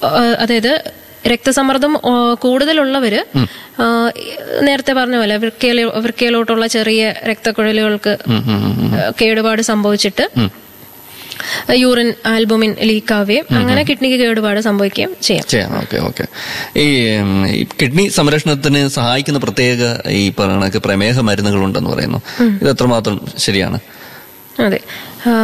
ആ, അതായത് രക്തസമ്മർദ്ദം ആ, കൂടുതലുള്ളവര് ആ, നേരത്തെ പറഞ്ഞ പോലെ വൃക്കയിലോ വൃക്കയിലോട്ടുള്ള ചെറിയ രക്തക്കുഴലുകൾക്ക് ആ, കേടുപാട് സംഭവിച്ചിട്ട് യൂറിൻ ആൽബുമിൻ ലീക്ക് ആവുകയും അങ്ങനെ കിഡ്നിക്ക് കേടുപാട് സംഭവിക്കുകയും ചെയ്യാം ചെയ്യാം ഓക്കെ ഓക്കെ ഈ ഉം, ഈ കിഡ്നി സംരക്ഷണത്തിന് സഹായിക്കുന്ന പ്രത്യേക ഈ പറയുന്ന കണക്ക് പ്രമേഹ മരുന്നുകൾ ഉണ്ടെന്ന് പറയുന്നു ഇത് എത്രമാത്രം ശരിയാണ് അതെ ആ,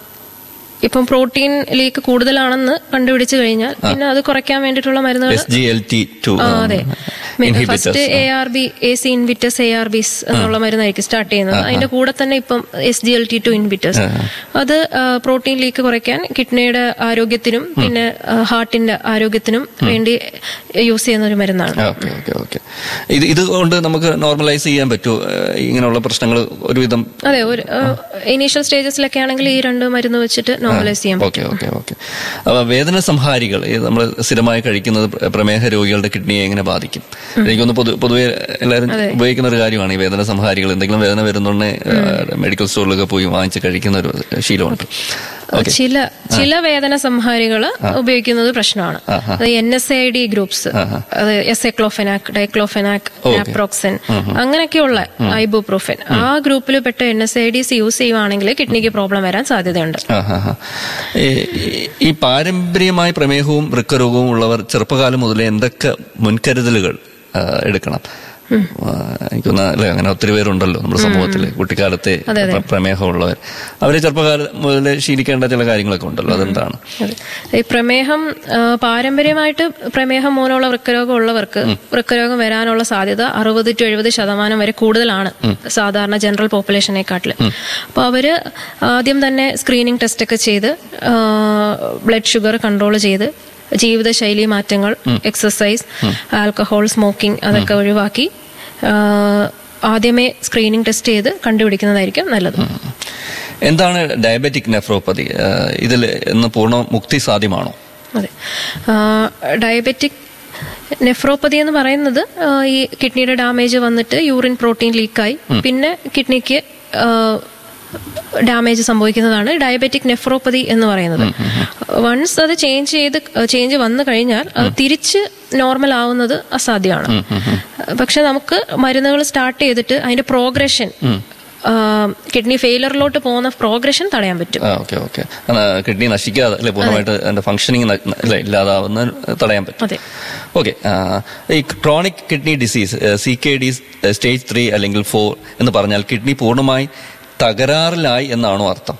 ഇപ്പം പ്രോട്ടീൻ ലീക്ക് കൂടുതലാണെന്ന് കണ്ടുപിടിച്ചു കഴിഞ്ഞാൽ പിന്നെ അത് കുറയ്ക്കാൻ വേണ്ടിയിട്ടുള്ള മരുന്നുകൾ S G L T two ആ, അതെ first A R B A C inhibitors A R Bs എന്നുള്ള മരുന്നായിരിക്കും സ്റ്റാർട്ട് ചെയ്യുന്നത് അതിന്റെ കൂടെ തന്നെ ഇപ്പം S G L T two inhibitors അത് പ്രോട്ടീൻ ലീക്ക് കുറയ്ക്കാൻ കിഡ്നിയുടെ ആരോഗ്യത്തിനും പിന്നെ ഹാർട്ടിന്റെ ആരോഗ്യത്തിനും വേണ്ടി യൂസ് ചെയ്യുന്ന ഒരു മരുന്നാണ് ഓക്കെ ഓക്കെ ഓക്കെ ഇത് ഇത് കൊണ്ട് നമുക്ക് നോർമലൈസ് ചെയ്യാൻ പറ്റുമോ ഏഹ്, ഇങ്ങനെയുള്ള പ്രശ്നങ്ങൾ ഒരുവിധം അതെ ഒരു ഇനീഷ്യൽ സ്റ്റേജസിലൊക്കെ ആണെങ്കിൽ ഈ രണ്ട് മരുന്ന് വെച്ചിട്ട് നോർമലൈസ് ചെയ്യാം ഓക്കെ ഓക്കെ ഓക്കെ അപ്പൊ വേദന സംഹാരികൾ നമ്മൾ സ്ഥിരമായി കഴിക്കുന്നത് പ്ര- പ്രമേഹ രോഗികളുടെ കിഡ്നിയെ എങ്ങനെ ബാധിക്കും എനിക്കൊന്ന് പൊതു പൊതുവെ എല്ലാവരും ഉപയോഗിക്കുന്ന ഒരു കാര്യമാണ് ഈ വേദന സംഹാരികൾ എന്തെങ്കിലും വേദന വരുന്നുണ്ടെ മെഡിക്കൽ സ്റ്റോറിലൊക്കെ പോയി വാങ്ങിച്ച് കഴിക്കുന്ന ഒരു ശീലമുണ്ട് ഓക്കെ ചില ചില വേദന സംഹാരികൾ ഉപയോഗിക്കുന്നത് പ്രശ്നമാണ് അത് N S I D groups അത് എസ് എക്ലോഫെനാക് ഡൈക്ലോഫെനാക് നാപ്രോക്സൻ അങ്ങനെയൊക്കെയുള്ള ഐബുപ്രോഫെൻ ആ ഗ്രൂപ്പിൽ പെട്ട N S I Ds use ചെയ്യുവാണെങ്കിൽ കിഡ്നിക്ക് പ്രോബ്ലം വരാൻ സാധ്യതയുണ്ട് ആഹാഹാ. ഈ- ഈ- ഈ പാരമ്പര്യമായി പ്രമേഹവും വൃക്കരോഗവും ഉള്ളവർ ചെറുപ്പകാലം മുതലേ എന്തൊക്കെ മുൻകരുതലുകൾ ആ, എടുക്കണം ആ, എനിക്കൊന്ന് അല്ലെ അങ്ങനെ ഒത്തിരി പേരുണ്ടല്ലോ നമ്മുടെ സമൂഹത്തിൽ കുട്ടിക്കാലത്തെ പ്ര- പ്രമേഹമുള്ളവർ അവരെ ചെറുപ്പകാലം മുതലേ ശീലിക്കേണ്ട ചില കാര്യങ്ങളൊക്കെ ഉണ്ടല്ലോ അതെന്താണ് അതെ. ഈ പ്രമേഹം ആ, പാരമ്പര്യമായിട്ട് പ്രമേഹം മൂലമുള്ള വൃക്കരോഗം ഉള്ളവർക്ക് വൃക്കരോഗം വരാനുള്ള സാധ്യത അറുപത് ടു എഴുപത് ശതമാനം വരെ കൂടുതലാണ് സാധാരണ ജനറൽ പോപ്പുലേഷനെക്കാട്ടിൽ അപ്പോൾ അവര് ആദ്യം തന്നെ സ്ക്രീനിങ് ടെസ്റ്റ് ഒക്കെ ചെയ്ത് ബ്ലഡ് ഷുഗർ കൺട്രോൾ ചെയ്ത് ജീവിതശൈലി മാറ്റങ്ങൾ എക്സസൈസ് ആൽക്കഹോൾ സ്മോക്കിംഗ് അതൊക്കെ ഒഴിവാക്കി ആ, ആദ്യമേ സ്ക്രീനിങ് ടെസ്റ്റ് ചെയ്ത് കണ്ടുപിടിക്കുന്നതായിരിക്കും നല്ലത് എന്താണ് ഡയബറ്റിക് നെഫ്രോപ്പതി ഇതിൽ ഇന്ന് പൂർണ്ണ മുക്തി സാധ്യമാണോ അതെ ഡയബറ്റിക് നെഫ്രോപ്പതി എന്ന് പറയുന്നത് ആ, ഈ കിഡ്നിയുടെ ഡാമേജ് വന്നിട്ട് യൂറിൻ പ്രോട്ടീൻ ലീക്കായി പിന്നെ കിഡ്നിക്ക് ഡാമേജ് സംഭവിക്കുന്നതാണ് ഡയബറ്റിക് നെഫ്രോപ്പതി എന്ന് പറയുന്നത് വൺസ് അത് ചേഞ്ച് ചെയ്ത് ചേഞ്ച് വന്നു കഴിഞ്ഞാൽ അത് തിരിച്ച് നോർമൽ ആവുന്നത് അസാധ്യമാണ് പക്ഷെ നമുക്ക് മരുന്നുകൾ സ്റ്റാർട്ട് ചെയ്തിട്ട് അതിന്റെ പ്രോഗ്രഷൻ കിഡ്നി ഫെയിലറിലോട്ട് പോകുന്ന പ്രോഗ്രഷൻ തടയാൻ പറ്റും ആ ഓക്കെ ഓക്കെ കിഡ്നി നശിക്കാതെ അല്ലെ പൂർണ്ണമായിട്ട് അതിന്റെ ഫങ്ഷനിങ് അല്ലെ ഇല്ലാതാവുന്ന തടയാൻ പറ്റും അതെ ഓക്കെ ഈ chronic kidney disease C K D stage three അല്ലെങ്കിൽ ഫോർ എന്ന് പറഞ്ഞാൽ കിഡ്നി പൂർണ്ണമായി തകരാറിലായി എന്നാണോ അർത്ഥം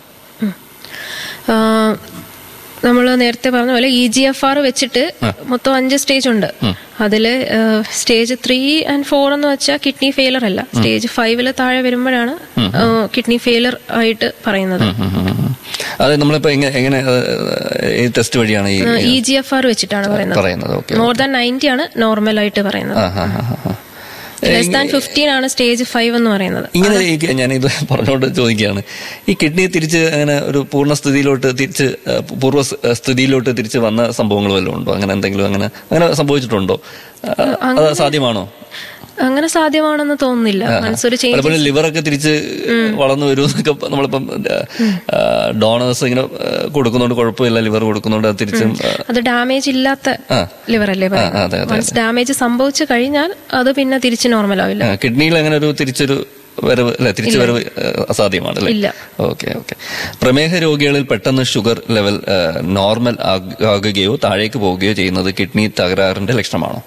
നമ്മൾ നേരത്തെ പറഞ്ഞ പോലെ ഇ ജി എഫ് ആർ വെച്ചിട്ട് മൊത്തം അഞ്ച് സ്റ്റേജ് ഉണ്ട് അതില് സ്റ്റേജ് ത്രീ ആൻഡ് ഫോർ എന്ന് വെച്ചാൽ കിഡ്നി ഫെയിലർ അല്ല സ്റ്റേജ് ഫൈവില് താഴെ വരുമ്പോഴാണ് കിഡ്നി ഫെയിലർ ആയിട്ട് പറയുന്നത് ഉം, ഉം, ഉം. അത് നമ്മളിപ്പോ എങ്ങനെ എങ്ങനെ ഏഹ്, ഈ ടെസ്റ്റ് വഴിയാണ് ഈ ഇ ജി എഫ് ആർ വെച്ചിട്ടാണ് പറയുന്നത് പറയുന്നത് ഓക്കെ മോർ ദാൻ നയൻറ്റി ആണ് നോർമൽ ആയിട്ട് പറയുന്നത് ആ ആ ആ ആ ലെസ് ദാൻ ഫിഫ്റ്റീൻ ആണ് സ്റ്റേജ് ഫൈവ് എന്ന് പറയുന്നത് ഇങ്ങനെ ഈ ഞാൻ ഇത് പറഞ്ഞുകൊണ്ട് ചോദിക്കുകയാണ് ഈ കിഡ്നി തിരിച്ച് അങ്ങനെ ഒരു പൂർണ്ണ സ്ഥിതിയിലോട്ട് തിരിച്ച് ആ, പൂർവ്വ സ്- സ്ഥിതിയിലോട്ട് തിരിച്ച് വന്ന സംഭവങ്ങൾ വല്ലതും ഉണ്ടോ അങ്ങനെ എന്തെങ്കിലും അങ്ങനെ അങ്ങനെ സംഭവിച്ചിട്ടുണ്ടോ ആ, അത് സാധ്യമാണോ അങ്ങനെ സാധ്യമാണെന്ന് തോന്നുന്നില്ല മനസ്സൊരു ചേഞ്ച് പലപ്പോഴും ലിവറൊക്കെ തിരിച്ച് വളർന്നു വരും എന്നൊക്കെ നമ്മളിപ്പം ഡോണേഴ്സ് ഇങ്ങനെ ആ, കൊടുക്കുന്നുണ്ട് കുഴപ്പമില്ല ലിവർ കൊടുക്കുന്നുണ്ട് അത് തിരിച്ചും ആ, അത് ഡാമേജ് ഇല്ലാത്ത ആ. ലിവർ അല്ലേ ആ, അതെ, അതെ, വൺസ് ഡാമേജ് സംഭവിച്ചു കഴിഞ്ഞാൽ അത് പിന്നെ തിരിച്ച് നോർമൽ ആവില്ല ആ, കിഡ്നിയിൽ അങ്ങനെ ഒരു തിരിച്ചൊരു വരവ് അല്ലെ തിരിച്ചു വരവ് ആ, അസാധ്യമാണ് അല്ലേ ഇല്ല. ഓക്കെ ഓക്കെ പ്രമേഹ രോഗികളിൽ പെട്ടെന്ന് ഷുഗർ ലെവൽ ആ, നോർമൽ ആക- ആകുകയോ താഴേക്ക് പോവുകയോ ചെയ്യുന്നത് കിഡ്നി തകരാറിന്റെ ലക്ഷണമാണോ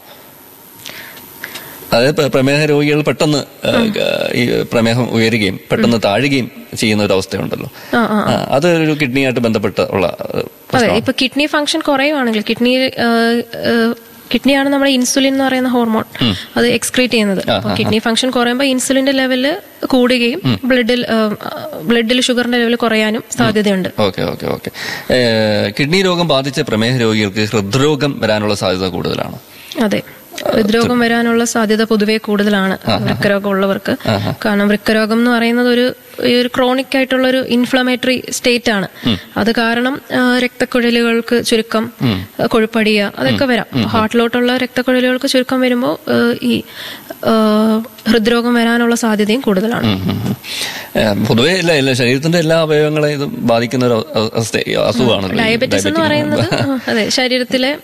അതായത് പ്ര- പ്രമേഹ രോഗികൾ പെട്ടെന്ന് ആ, ഈ പ്രമേഹം ഉയരുകയും പെട്ടെന്ന് താഴുകയും ചെയ്യുന്ന ഒരു അവസ്ഥയുണ്ടല്ലോ ആ, ആ. ആ, അത് ഒരു കിഡ്നിയായിട്ട് ബന്ധപ്പെട്ട ഉള്ള ആ, അതെ പ്രശ്നമാണ് ഇപ്പൊ കിഡ്നി ഫംഗ്ഷൻ കുറയുവാണെങ്കിൽ കിഡ്നി കിഡ്നിയാണ് നമ്മുടെ ഇൻസുലിൻ എന്ന് പറയുന്ന ഹോർമോൺ അത് എക്സ്ക്രീറ്റ് ചെയ്യുന്നത് അപ്പൊ കിഡ്നി ഫംഗ്ഷൻ കുറയുമ്പോൾ ഇൻസുലിന്റെ ലെവല് കൂടുകയും ബ്ലഡിൽ ബ്ലഡിൽ ഷുഗറിന്റെ ലെവൽ കുറയാനും സാധ്യതയുണ്ട് ഓക്കെ ഓക്കെ ഓക്കെ കിഡ്നി രോഗം ബാധിച്ച പ്രമേഹ രോഗികൾക്ക് ഹൃദ്രോഗം വരാനുള്ള സാധ്യത കൂടുതലാണ് അതെ ഹൃദ്രോഗം വരാനുള്ള സാധ്യത പൊതുവേ കൂടുതലാണ് വൃക്കരോഗം ഉള്ളവർക്ക് കാരണം വൃക്കരോഗം എന്ന് പറയുന്നത് ഒരു ഈ ഒരു ക്രോണിക് ആയിട്ടുള്ള ഒരു ഇൻഫ്ലമേറ്ററി സ്റ്റേറ്റ് ആണ് അത് കാരണം ആ, രക്തക്കുഴലുകൾക്ക് ചുരുക്കം ആ, കൊഴുപ്പടിയ അതൊക്കെ വരാം ഹാർട്ടിലോട്ടുള്ള രക്തക്കുഴലുകൾക്ക് ചുരുക്കം വരുമ്പോൾ ആ, ഈ ആ, ഹൃദ്രോഗം വരാനുള്ള സാധ്യതയും കൂടുതലാണ് ഉം, ഉം, ഉം. ഏഹ്, പൊതുവേ ഇല്ല ഇല്ല ശരീരത്തിന്റെ എല്ലാ അവയവങ്ങളെയും ഇത് ബാധിക്കുന്ന ഒരു അവസ്ഥ അസുഖമാണല്ലോ ഈ ഡയബറ്റിസ് എന്ന് diabetic പറയുന്നത് ആ, അതെ ശരീരത്തിലെ